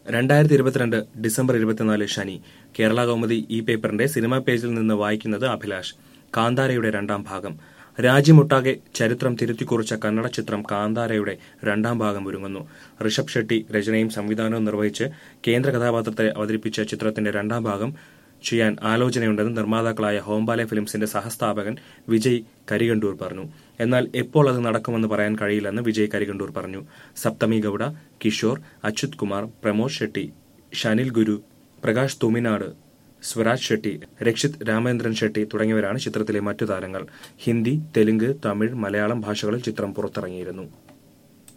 രണ്ടായിരത്തി ഇരുപത്തിരണ്ട് ഡിസംബർ ഇരുപത്തിനാല് ശനി കേരള കൗമുദി ഈ പേപ്പറിന്റെ സിനിമാ പേജിൽ നിന്ന് വായിക്കുന്നത് അഭിലാഷ് കാന്താരയുടെ രണ്ടാം ഭാഗം രാജ്യമൊട്ടാകെ ചരിത്രം തിരുത്തിക്കുറിച്ച കന്നഡ ചിത്രം കാന്താരയുടെ രണ്ടാം ഭാഗം ഒരുങ്ങുന്നു ഋഷഭ് ഷെട്ടി രചനയും സംവിധാനവും നിർവഹിച്ച് കേന്ദ്ര കഥാപാത്രത്തെ അവതരിപ്പിച്ച ചിത്രത്തിന്റെ രണ്ടാം ഭാഗം ചെയ്യാൻ ആലോചനയുണ്ടെന്ന് നിർമ്മാതാക്കളായ ഹോംബാലെ ഫിലിംസിന്റെ സഹസ്ഥാപകൻ വിജയ് കരികണ്ടൂർ പറഞ്ഞു എന്നാൽ എപ്പോൾ അത് നടക്കുമെന്ന് പറയാൻ കഴിയില്ലെന്ന് വിജയ് കരികണ്ടൂർ പറഞ്ഞു സപ്തമി ഗൌഡ കിഷോർ അച്യുത് കുമാർ പ്രമോദ് ഷെട്ടി ഷനിൽ ഗുരു പ്രകാശ് തുമിനാട് സ്വരാജ് ഷെട്ടി രക്ഷിത് രാമേന്ദ്രൻ ഷെട്ടി തുടങ്ങിയവരാണ് ചിത്രത്തിലെ മറ്റു താരങ്ങൾ ഹിന്ദി തെലുങ്ക് തമിഴ് മലയാളം ഭാഷകളിൽ ചിത്രം പുറത്തിറങ്ങിയിരുന്നു